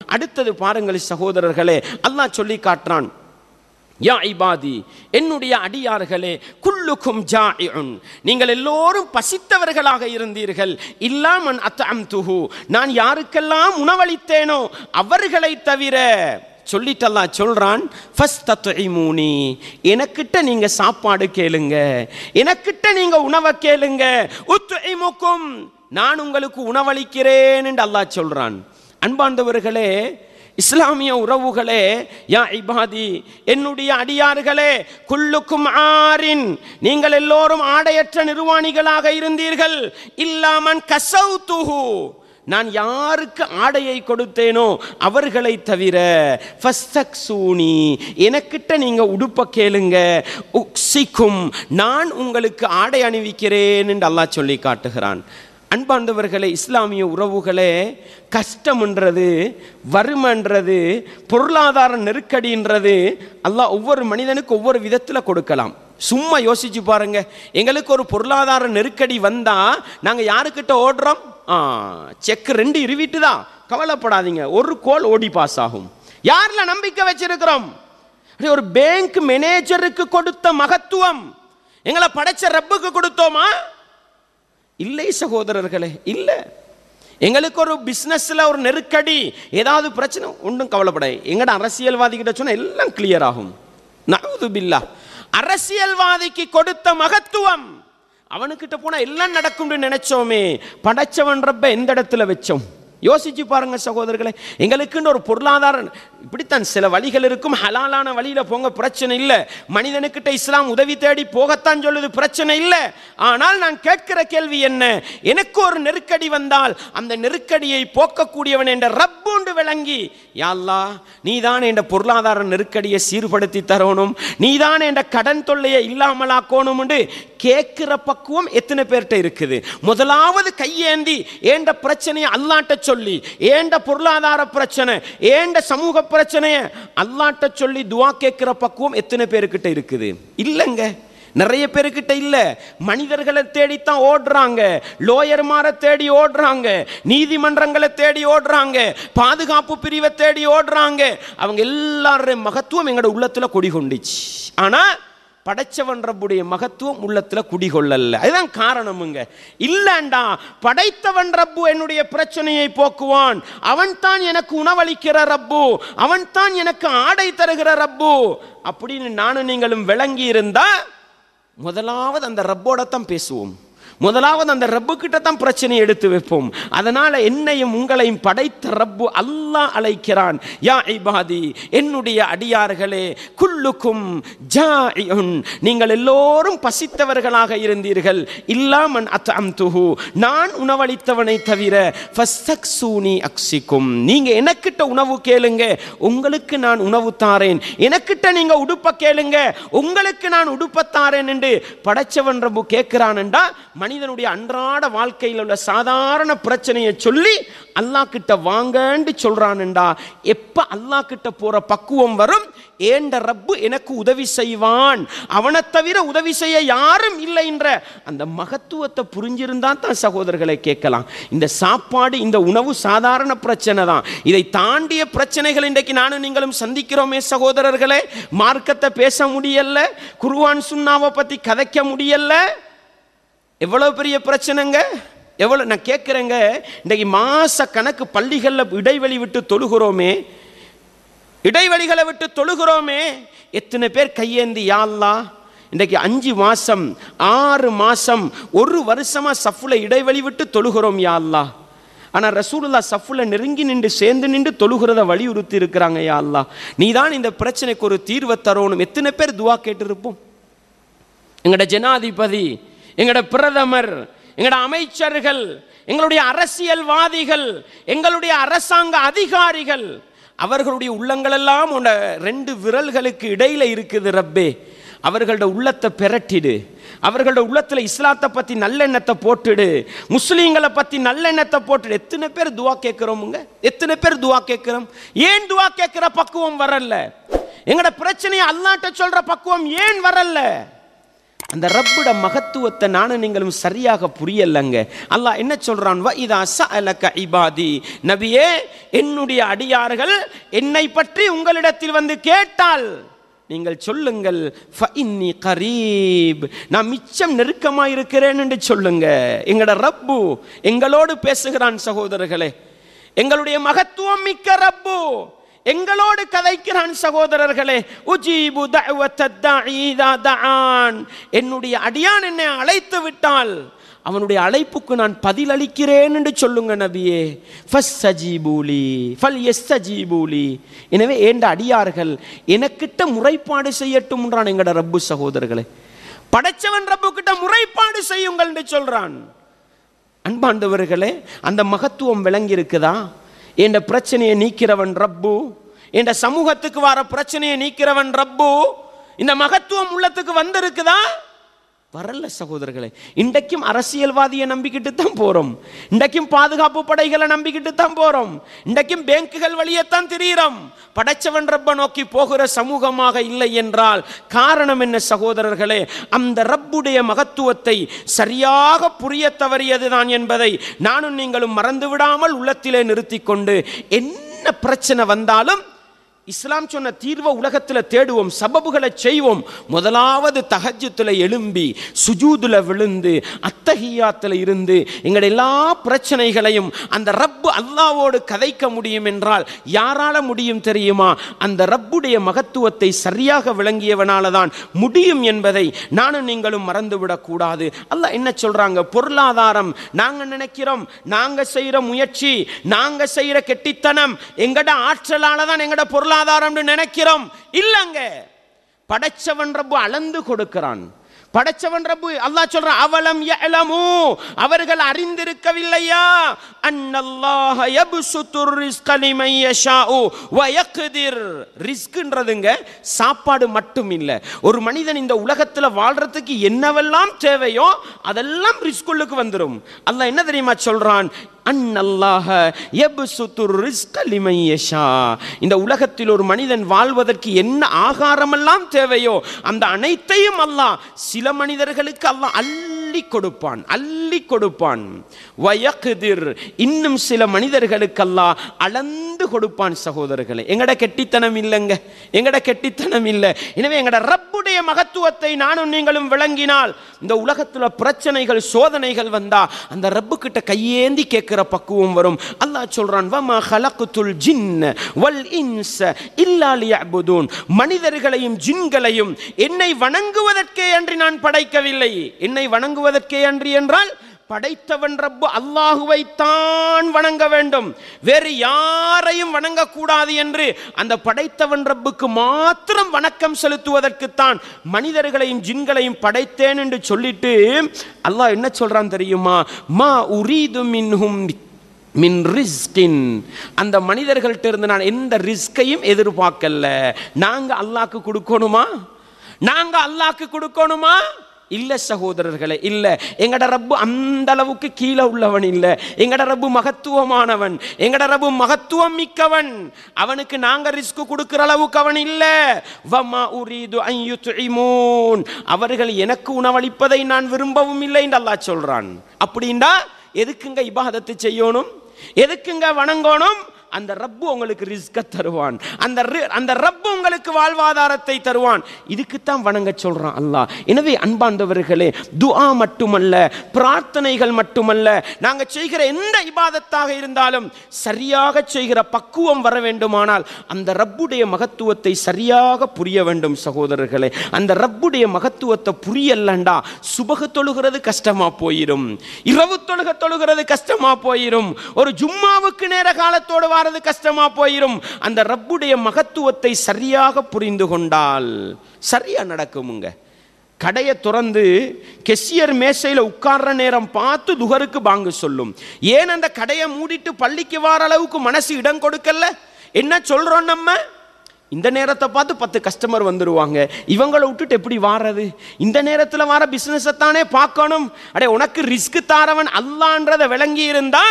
அடுத்தது பாருங்கள் சகோதரர்களே அல்லாஹ் சொல்லி காட்டுறான் யா இபாதி என்னுடைய அடியார்களே குல்லுக்கும் ஜாஇஉன் நீங்கள் எல்லோரும் பசித்தவர்களாக இருந்தீர்கள் இல்லாமன் அத்தஅம்துஹு நான் யாருக்கெல்லாம் உணவளித்தேனோ அவர்களை தவிர சொல்லிட்டு அல்லாஹ் சொல்றான் ஃபஸ்தத்இமூனி எனக்கிட்ட நீங்க சாப்பாடு கேளுங்க எனக்கிட்ட நீங்க உணவை கேளுங்க உத்இமுக்கும் நான் உங்களுக்கு உணவளிக்கிறேன் என்று அல்லாஹ் சொல்றான் அன்பார்ந்தவர்களே இஸ்லாமிய உறவுகளே யா இபாதி என்னுடைய அடியார்களே குல்லுக்கும் ஆரின் நீங்கள் எல்லோரும் ஆடையற்ற நிர்வாணிகளாக இருந்தீர்கள் இல்லாமன் கசௌதுஹு நான் யாருக்கு ஆடையை கொடுத்தேனோ அவர்களை தவிர ஃபஸ்தக்சூனி எனக்கிட்ட நீங்க உடுப்ப கேளுங்க உக்சிக்கும் நான் உங்களுக்கு ஆடை அணிவிக்கிறேன் என்று அல்லாஹ் சொல்லி காட்டுகிறான் அன்பார்ந்தவர்களே இஸ்லாமிய உறவுகளே கஷ்டம்ன்றது வறுமைன்றது பொருளாதார நெருக்கடின்றது அல்லாஹ் ஒவ்வொரு மனிதனுக்கு ஒவ்வொரு விதத்தில் கொடுக்கலாம் சும்மா யோசிச்சு பாருங்க எங்களுக்கு ஒரு பொருளாதார நெருக்கடி வந்தா நாங்க யாருக்கிட்ட ஓடுறோம் ஆ செக் ரெண்டு இருவிட்டு தான் கவலைப்படாதீங்க ஒரு கோல் ஓடி பாஸ் ஆகும் யார்ல நம்பிக்கை வச்சிருக்கிறோம் அப்படியே ஒரு பேங்க் மேனேஜருக்கு கொடுத்த மகத்துவம் எங்களை படைச்ச ரப்புக்கு கொடுத்தோமா இல்லை சகோதரர்களே இல்லை எங்களுக்கு ஒரு பிஸ்னஸில் ஒரு நெருக்கடி ஏதாவது பிரச்சனை ஒன்றும் கவலைப்பட எங்கட அரசியல்வாதி கிட்ட சொன்னா எல்லாம் கிளியர் ஆகும் நவுது பில்லா அரசியல்வாதிக்கு கொடுத்த மகத்துவம் அவனுக்கிட்ட போனா எல்லாம் நடக்கும்னு நினைச்சோமே படைச்சவன் ரப்ப எந்த இடத்துல வச்சோம் யோசிச்சு பாருங்க சகோதரர்களே எங்களுக்குன்னு ஒரு பொருளாதார இப்படித்தான் சில வழிகள் இருக்கும் ஹலாலான வழியில போங்க பிரச்சனை இல்லை மனிதனுக்கிட்ட இஸ்லாம் உதவி தேடி போகத்தான் சொல்லுது பிரச்சனை இல்லை ஆனால் நான் கேட்கிற கேள்வி என்ன எனக்கு ஒரு நெருக்கடி வந்தால் அந்த நெருக்கடியை போக்கக்கூடியவன் என்ற ரப்புண்டு விளங்கி யாழ்லா நீதான் என்ற பொருளாதார நெருக்கடியை சீர்படுத்தி தரணும் நீதான் என்ற கடன் தொல்லையை இல்லாமலாக்கணும் கேட்கிற பக்குவம் எத்தனை பேர்கிட்ட இருக்குது முதலாவது கையேந்தி ஏண்ட பிரச்சனையை அல்லாட்ட சொல்லி ஏண்ட பொருளாதார பிரச்சனை ஏண்ட சமூக பிரச்சனைய அல்லாட்ட சொல்லி துவா கேட்கிற பக்குவம் எத்தனை பேருக்கிட்ட இருக்குது இல்லைங்க நிறைய பேருக்கிட்ட இல்ல மனிதர்களை தேடித்தான் ஓடுறாங்க லோயர்மாரை தேடி ஓடுறாங்க நீதிமன்றங்களை தேடி ஓடுறாங்க பாதுகாப்பு பிரிவை தேடி ஓடுறாங்க அவங்க எல்லாருடைய மகத்துவம் எங்களோட உள்ளத்துல குடிகொண்டுச்சு ஆனா படைச்சவன் ரப்புடைய மகத்துவம் உள்ளத்துல குடிகொள்ளல அதுதான் காரணமுங்க இல்லண்டா படைத்தவன் ரப்பு என்னுடைய பிரச்சனையை போக்குவான் அவன் தான் எனக்கு உணவளிக்கிற ரப்பு அவன் தான் எனக்கு ஆடை தருகிற ரப்பு அப்படின்னு நானும் நீங்களும் விளங்கி இருந்தா முதலாவது அந்த ரப்போட தான் பேசுவோம் முதலாவது அந்த ரப்பு கிட்ட தான் பிரச்சனையை எடுத்து வைப்போம் அதனால என்னையும் உங்களையும் படைத்த ரப்பு அல்லாஹ் அழைக்கிறான் யா இபாதி என்னுடைய அடியார்களே குல்லுக்கும் ஜாஇஉன் நீங்கள் எல்லோரும் பசித்தவர்களாக இருந்தீர்கள் இல்லாமன் அத்அம்துஹு நான் உணவளித்தவனை தவிர ஃபஸ்தக்சூனி அக்ஸிக்கும் நீங்க எனக்கிட்ட உணவு கேளுங்க உங்களுக்கு நான் உணவு தாரேன் எனக்கிட்ட நீங்க உடுப்ப கேளுங்க உங்களுக்கு நான் உடுப்ப தாரேன் என்று படைச்சவன் ரப்பு கேட்கிறான்டா மனிதனுடைய அன்றாட வாழ்க்கையில் உள்ள சாதாரண பிரச்சனையை சொல்லி அல்லாஹ் கிட்ட வாங்கன்னு சொல்றான்டா எப்ப அல்லாஹ் கிட்ட போற பக்குவம் வரும் ஏண்ட ரப்பு எனக்கு உதவி செய்வான் அவனை தவிர உதவி செய்ய யாரும் இல்லை என்ற அந்த மகத்துவத்தை புரிஞ்சிருந்தா தான் சகோதரர்களை கேட்கலாம் இந்த சாப்பாடு இந்த உணவு சாதாரண பிரச்சனை தான் இதை தாண்டிய பிரச்சனைகள் இன்றைக்கு நானும் நீங்களும் சந்திக்கிறோமே சகோதரர்களே மார்க்கத்தை பேச முடியல குருவான் சுண்ணாவை பத்தி கதைக்க முடியல எவ்வளவு பெரிய பிரச்சனைங்க எவ்வளோ நான் கேட்குறேங்க இன்றைக்கு மாச கணக்கு பள்ளிகளில் இடைவெளி விட்டு தொழுகிறோமே இடைவெளிகளை விட்டு தொழுகிறோமே எத்தனை பேர் கையேந்தி யாழ்லா இன்றைக்கு அஞ்சு மாசம் ஆறு மாசம் ஒரு வருஷமா சஃப்புல இடைவெளி விட்டு தொழுகிறோம் யாழ்லா ஆனால் ரசூலுல்லா சஃப்புல நெருங்கி நின்று சேர்ந்து நின்று தொழுகிறத வலியுறுத்தி இருக்கிறாங்க யா அல்லாஹ் நீ தான் இந்த பிரச்சனைக்கு ஒரு தீர்வை தரணும் எத்தனை பேர் துவா கேட்டிருப்போம் எங்கட ஜனாதிபதி எங்கட பிரதமர் எங்கட அமைச்சர்கள் எங்களுடைய அரசியல்வாதிகள் எங்களுடைய அரசாங்க அதிகாரிகள் அவர்களுடைய உள்ளங்களெல்லாம் உன்ன ரெண்டு விரல்களுக்கு இடையில இருக்குது ரப்பே அவர்களோட உள்ளத்தை பெரட்டிடு அவர்களோட உள்ளத்துல இஸ்லாத்தை பத்தி நல்லெண்ணத்தை போட்டுடு முஸ்லீம்களை பத்தி நல்லெண்ணத்தை போட்டுடு எத்தனை பேர் துவா கேட்கிறோமுங்க எத்தனை பேர் துவா கேட்கிறோம் ஏன் துவா கேட்கிற பக்குவம் வரல எங்கட பிரச்சனையை அல்லாட்ட சொல்ற பக்குவம் ஏன் வரல அந்த ரப்புட மகத்துவத்தை நானும் நீங்களும் சரியாக புரியலங்க அல்லாஹ் என்ன சொல்றான் வ இதா சஅலக இபாதி நபியே என்னுடைய அடியார்கள் என்னை பற்றி உங்களிடத்தில் வந்து கேட்டால் நீங்கள் சொல்லுங்கள் ஃபஇன்னி கரீப் நான் மிச்சம் நெருக்கமாக இருக்கிறேன் என்று சொல்லுங்க எங்களோட ரப்பு எங்களோடு பேசுகிறான் சகோதரர்களே எங்களுடைய மகத்துவம் மிக்க ரப்பு எங்களோடு கதைக்கிறான் சகோதரர்களே உஜீபு தஅவத்தத் தாஇ இதா தஆன் என்னுடைய அடியான் என்னை அழைத்து விட்டால் அவனுடைய அழைப்புக்கு நான் பதிலளிக்கிறேன் என்று சொல்லுங்க நபியே ஃபஸ்ஸஜீபூலி ஃபல் எஸ்ஸஜீபூலி எனவே ஏண்ட அடியார்கள் எனக்கிட்ட முறைப்பாடு செய்யட்டும் என்றான் எங்கட ரப்பு சகோதரர்களே படைச்சவன் ரப்பு கிட்ட முறைப்பாடு செய்யுங்கள் என்று சொல்றான் அன்பாண்டவர்களே அந்த மகத்துவம் விளங்கி இருக்குதா என்ற பிரச்சனையை நீக்கிறவன் ரப்பு என்ற சமூகத்துக்கு வர பிரச்சனையை நீக்கிறவன் ரப்பு இந்த மகத்துவம் உள்ளத்துக்கு வந்திருக்குதா வரல சகோதரர்களே இன்றைக்கும் அரசியல்வாதியை நம்பிக்கிட்டு தான் போறோம் இன்றைக்கும் பாதுகாப்பு படைகளை நம்பிக்கிட்டு தான் போறோம் இன்றைக்கும் பேங்குகள் வழியத்தான் திரியிறோம் படைச்சவன் ரப்ப நோக்கி போகிற சமூகமாக இல்லை என்றால் காரணம் என்ன சகோதரர்களே அந்த ரப்புடைய மகத்துவத்தை சரியாக புரிய தவறியதுதான் என்பதை நானும் நீங்களும் மறந்து விடாமல் உள்ளத்திலே நிறுத்திக் கொண்டு என்ன பிரச்சனை வந்தாலும் இஸ்லாம் சொன்ன தீர்வை உலகத்தில் தேடுவோம் சபபுகளை செய்வோம் முதலாவது தஹஜ்ஜுத்துல எழும்பி சுஜூதுல விழுந்து அத்தஹியாத்துல இருந்து எங்கள் எல்லா பிரச்சனைகளையும் அந்த ரப்பு அல்லாவோடு கதைக்க முடியும் என்றால் யாரால முடியும் தெரியுமா அந்த ரப்புடைய மகத்துவத்தை சரியாக விளங்கியவனால தான் முடியும் என்பதை நானும் நீங்களும் மறந்துவிடக் கூடாது அல்லாஹ் என்ன சொல்றாங்க பொருளாதாரம் நாங்க நினைக்கிறோம் நாங்க செய்யற முயற்சி நாங்க செய்யற கெட்டித்தனம் எங்கட ஆற்றலால தான் எங்கட பொருளாதாரம்னு நினைக்கிறோம் இல்லங்க படைச்சவன் ரப்பு அளந்து கொடுக்கிறான் படைச்சவன் ரப்பு அல்லாஹ் சொல்றான் அவலம் யஅலமு அவர்கள் அறிந்திருக்கவில்லையா அன்னல்லாஹ யப்சுத்துர் ரிஸ்க லிமன் யஷாஉ வ யக்திர் ரிஸ்க்ன்றதுங்க சாப்பாடு மட்டும் இல்ல ஒரு மனிதன் இந்த உலகத்துல வாழ்றதுக்கு என்னவெல்லாம் தேவையோ அதெல்லாம் ரிஸ்குள்ளுக்கு வந்துரும் அல்லாஹ் என்ன தெரியுமா சொல்றான் அன்னல்லாஹ யப்சுத்துர் ரிஸ்க லிமன் யஷா இந்த உலகத்தில் ஒரு மனிதன் வாழ்வதற்கு என்ன ஆகாரமெல்லாம் தேவையோ அந்த அனைத்தையும் அல்லாஹ் சில மனிதர்களுக்கு அல்லாஹ் அள்ளி கொடுப்பான் அள்ளி கொடுப்பான் வயக்குதிர் இன்னும் சில மனிதர்களுக்கு அல்லாஹ் அளந்து கொடுப்பான் சகோதரர்களே எங்கட கெட்டித்தனம் இல்லைங்க எங்கட கெட்டித்தனம் இல்லை எனவே எங்கட ரப்புடைய மகத்துவத்தை நானும் நீங்களும் விளங்கினால் இந்த உலகத்துல பிரச்சனைகள் சோதனைகள் வந்தா அந்த ரப்பு கிட்ட கையேந்தி கேட்கிற பக்குவம் வரும் அல்லாஹ் சொல்றான் வமா ஹலக்குத்துல் ஜின்ன வல் இன்ச இல்லா லியஅபுதூன் மனிதர்களையும் ஜின்களையும் என்னை வணங்குவதற்கே அன்றி நான் படைக்கவில்லை என்னை வணங்குவதற்கே அன்றி என்றால் படைத்தவன் ரப்பு அல்லாஹுவை தான் வணங்க வேண்டும் வேறு யாரையும் வணங்கக்கூடாது என்று அந்த படைத்தவன் ரப்புக்கு மாத்திரம் வணக்கம் செலுத்துவதற்குத்தான் மனிதர்களையும் ஜின்களையும் படைத்தேன் என்று சொல்லிட்டு அல்லாஹ் என்ன சொல்றான் தெரியுமா மா உரீது மின்ஹும் மின் ரிஸ்கின் அந்த மனிதர்கள்ட்ட இருந்து நான் எந்த ரிஸ்கையும் எதிர்பார்க்கல நாங்க அல்லாஹ்க்கு கொடுக்கணுமா நாங்க அல்லாஹ்க்கு கொடுக்கணுமா இல்ல சகோதரர்களே இல்ல எங்கட ரப்பு அந்த அளவுக்கு கீழே உள்ளவன் இல்ல எங்கட ரப்பு மகத்துவமானவன் எங்கட ரப்பு மகத்துவம் மிக்கவன் அவனுக்கு நாங்க ரிஸ்க் கொடுக்கிற அளவுக்கு அவன் இல்ல வமா உரீது அன் யுத்இமூன் அவர்கள் எனக்கு உணவளிப்பதை நான் விரும்பவும் இல்லை என்று அல்லாஹ் சொல்றான் அப்படின்னா எதுக்குங்க இபாதத்து செய்யணும் எதுக்குங்க வணங்கணும் அந்த ரப்பு உங்களுக்கு ரிஸ்க தருவான் அந்த ரி- அந்த ரப்பு உங்களுக்கு வாழ்வாதாரத்தை தருவான் இதுக்குத்தான் வணங்க சொல்றான் அல்லாஹ் எனவே அன்பார்ந்தவர்களே துஆ மட்டுமல்ல பிரார்த்தனைகள் மட்டுமல்ல நாங்க செய்கிற எந்த இபாதத்தாக இருந்தாலும் சரியாக செய்கிற பக்குவம் வர வேண்டுமானால் அந்த ரப்புடைய மகத்துவத்தை சரியாக புரிய வேண்டும் சகோதரர்களே அந்த ரப்புடைய மகத்துவத்தை புரியலண்டா சுபக தொழுகிறது கஷ்டமா போயிரும் இரவு தொழுக தொழுகிறது கஷ்டமா போயிரும் ஒரு ஜும்மாவுக்கு நேர காலத்தோடு வாரது கஷ்டமா போயிரும் அந்த ரப்புடைய மகத்துவத்தை சரியாக புரிந்து கொண்டால் சரியா நடக்குமுங்க கடையை திறந்து கெசியர் மேசையில் உட்கார்ற நேரம் பார்த்து துகருக்கு பாங்கு சொல்லும் ஏன் அந்த கடையை மூடிட்டு பள்ளிக்கு வார அளவுக்கு மனசு இடம் கொடுக்கல என்ன சொல்றோம் நம்ம இந்த நேரத்தை பார்த்து பத்து கஸ்டமர் வந்துருவாங்க இவங்களை விட்டுட்டு எப்படி வாரது இந்த நேரத்தில் வர பிஸ்னஸை தானே பார்க்கணும் அடே உனக்கு ரிஸ்க் தாரவன் அல்லான்றதை விளங்கி இருந்தா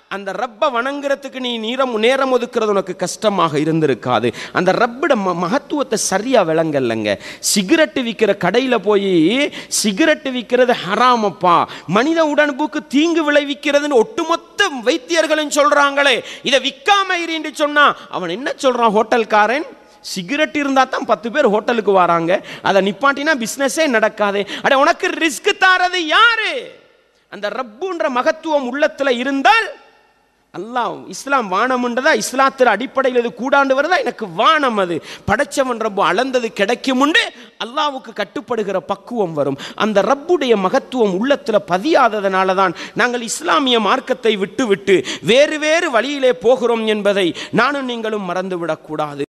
அந்த ரப்பை வணங்குறதுக்கு நீ நேரம் நேரம் ஒதுக்குறது உனக்கு கஷ்டமாக இருந்திருக்காது அந்த ரப்பிட ம மகத்துவத்தை சரியாக விளங்கல்லங்க சிகரெட்டு விற்கிற கடையில் போய் சிகரெட்டு விற்கிறது ஹராமப்பா மனித உடம்புக்கு தீங்கு விளைவிக்கிறதுன்னு ஒட்டுமொத்த வைத்தியர்களும் சொல்கிறாங்களே இதை விற்காம இருன்னு சொன்னா அவன் என்ன சொல்கிறான் ஹோட்டல்காரன் சிகரெட் இருந்தால் தான் பத்து பேர் ஹோட்டலுக்கு வராங்க அதை நிப்பாட்டினா பிஸ்னஸே நடக்காது அட உனக்கு ரிஸ்க் தாரது யாரு அந்த ரப்புன்ற மகத்துவம் உள்ளத்தில் இருந்தால் அல்லாஹ் இஸ்லாம் வானம்ன்றதா இஸ்லாத்தில் அடிப்படையில் இது கூடாண்டு வருதா எனக்கு வானம் அது படைச்சவன் ரப்பு அளந்தது கிடைக்கும் உண்டு அல்லாவுக்கு கட்டுப்படுகிற பக்குவம் வரும் அந்த ரப்புடைய மகத்துவம் உள்ளத்தில் பதியாததனால தான் நாங்கள் இஸ்லாமிய மார்க்கத்தை விட்டு விட்டு வேறு வேறு வழியிலே போகிறோம் என்பதை நானும் நீங்களும் மறந்துவிடக்கூடாது